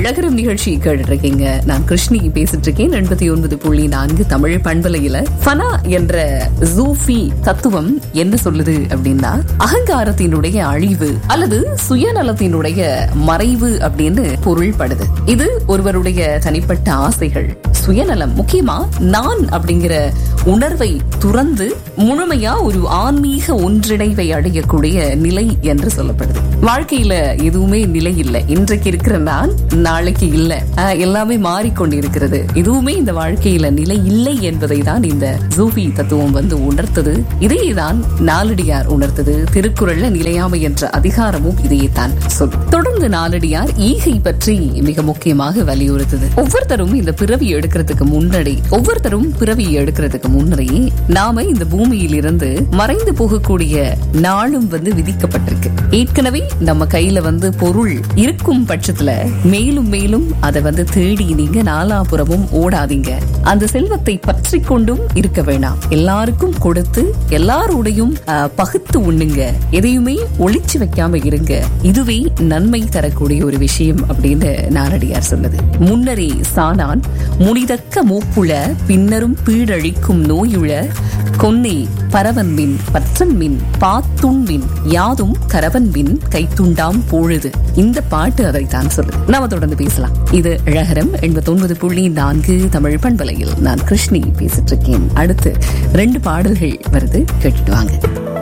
இழகரம் நிகழ்ச்சி கேட்டுட்டு இருக்கீங்க நான் கிருஷ்ணி பேசிட்டு இருக்கேன் எண்பத்தி ஒன்பது புள்ளி நான்கு தமிழ் பண்பலையில ஃபனா என்ற ஜூஃபி தத்துவம் என்ன சொல்லுது அப்படின்னா அகங்காரத்தினுடைய அழிவு அல்லது சுயநலத்தினுடைய மறைவு அப்படின்னு பொருள்படுது இது ஒருவருடைய தனிப்பட்ட ஆசைகள் சுயநலம் முக்கியமா நான் அப்படிங்கிற உணர்வை துறந்து முழுமையா ஒரு ஆன்மீக ஒன்றிணைவை அடையக்கூடிய நிலை என்று சொல்லப்படுது வாழ்க்கையில எதுவுமே நிலை இல்லை இன்றைக்கு இருக்கிற நான் நாளைக்கு இல்ல ஆஹ், எல்லாமே மாறிக்கொண்டிருக்கிறது எதுவுமே இந்த வாழ்க்கையில நிலை இல்லை என்பதை தான் இந்த ஜூஃபி தத்துவம் வந்து உணர்த்தது இதையே தான் நாலடியார் உணர்த்தது திருக்குறள்ல நிலையாமை என்ற அதிகாரமும் இதையே தான் சொல்லும் தொடர்ந்து நாலடியார் ஈகை பற்றி மிக முக்கியமாக வலியுறுத்துது ஒவ்வொருத்தரும் இந்த பிறவி எடுக்கிறதுக்கு முன்னாடி ஒவ்வொருத்தரும் பிறவி எடுக்கிறதுக்கு முன்னரே நாம இந்த பூமியில் இருந்து மறைந்து போகக்கூடிய நாளும் வந்து விதிக்கப்பட்டிருக்கு ஏற்கனவே நம்ம கையில வந்து பொருள் இருக்கும் பட்சத்துல மேலும் மேலும் அதை வந்து தேடி நீங்க நாலாபுறமும் ஓடாதீங்க அந்த செல்வத்தை பற்றி கொண்டும் இருக்க வேணாம் எல்லாருக்கும் கொடுத்து எல்லாரோடையும் ஆஹ், பகுத்து உண்ணுங்க எதையுமே ஒளிச்சு வைக்காம இருங்க இதுவே நன்மை தரக்கூடிய ஒரு விஷயம் அப்படின்னு நாரடியார் சொன்னது முன்னரே சானான் முனிதக்க மூப்புல பின்னரும் பீடழிக்கும் நோயுழ கொன்னே பரவன் மின் பற்றன் மின் பாத்துண் மின் யாதும் கரவன் மின் கைத்துண்டாம் பொழுது இந்த பாட்டு அதைத்தான் சொல்லுது நாம தொடர்ந்து பேசலாம் இது அழகரம் எண்பத்தி ஒன்பது புள்ளி நான்கு தமிழ் பண்பலையில் நான் கிருஷ்ணி பேசிட்டு இருக்கேன் அடுத்து ரெண்டு பாடல்கள் வருது கேட்டுட்டு வாங்க